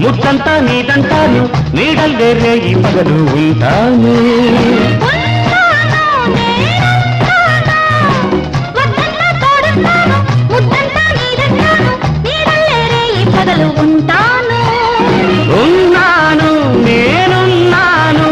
ముద్దంతా నీదంటాను నీడల్లే రేయి పగలు ఉంటాను ఉన్నాను, నేనున్నాను. వద్దన్నా తోడున్నాను, ముద్దంతా నీదంటాను. నీడల్లే రేయి పగలు ఉంటాను ఉన్నాను నేనున్నాను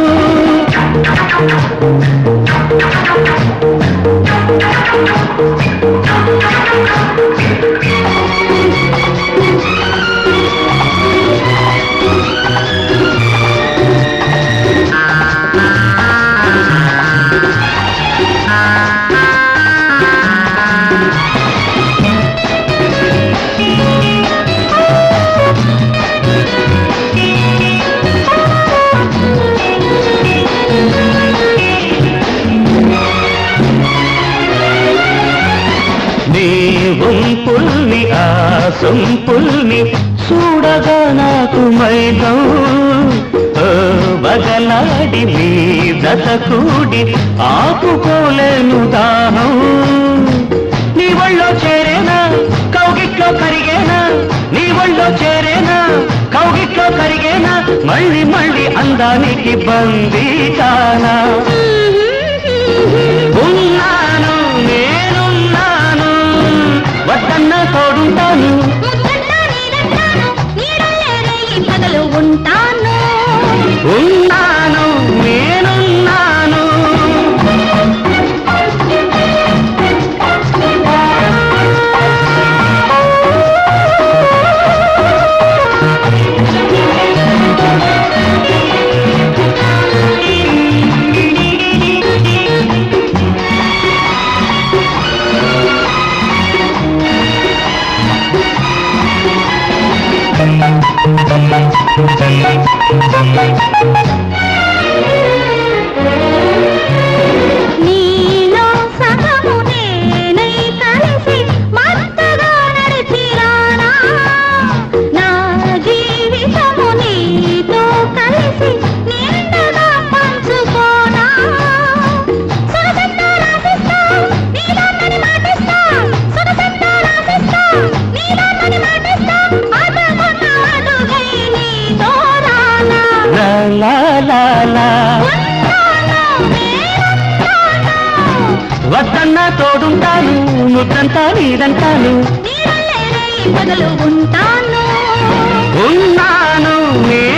నీ ఉంపుల్ని ఆ సొంపుల్ని చూడగా నాకు మైదం ఓ బగలాడి నీ దత కూడి ఆపుకోలేను దాహం నీ ఒళ్ళో చేరేనా కౌగిట్లో కరిగేనా నీ ఒళ్ళో చేరేనా కౌగిట్లో కరిగేనా మళ్ళీ మళ్ళీ అందానికి బందీ కానా ఉన్నాను నేనున్నాను వద్దన్న తోడుంటాను ముద్దంతా నీదంటాను. నీడల్లే రేయి పగలు ఉంటాను ఉన్నాను నేనున్నాను నీలో సగము నేనై కలిసి మత్తుగా నడిచిరానా నా జీవితము నీతో కలిసి నిండుగా పంచుకోనా సొగసంతా రాసిస్తా నీలోనని మాటిస్తా సొగసంతా రాసిస్తా నీలోనని మాటిస్తా అదమున్న అడుగై నీతో రానా లా లా లా లా ఉన్నాను నేనున్నాను వద్దన్న తోడుంటాను ముద్దంతా నీదంటాను నీడల్లే రేయి పగలు ఉంటాను ఉన్నాను నే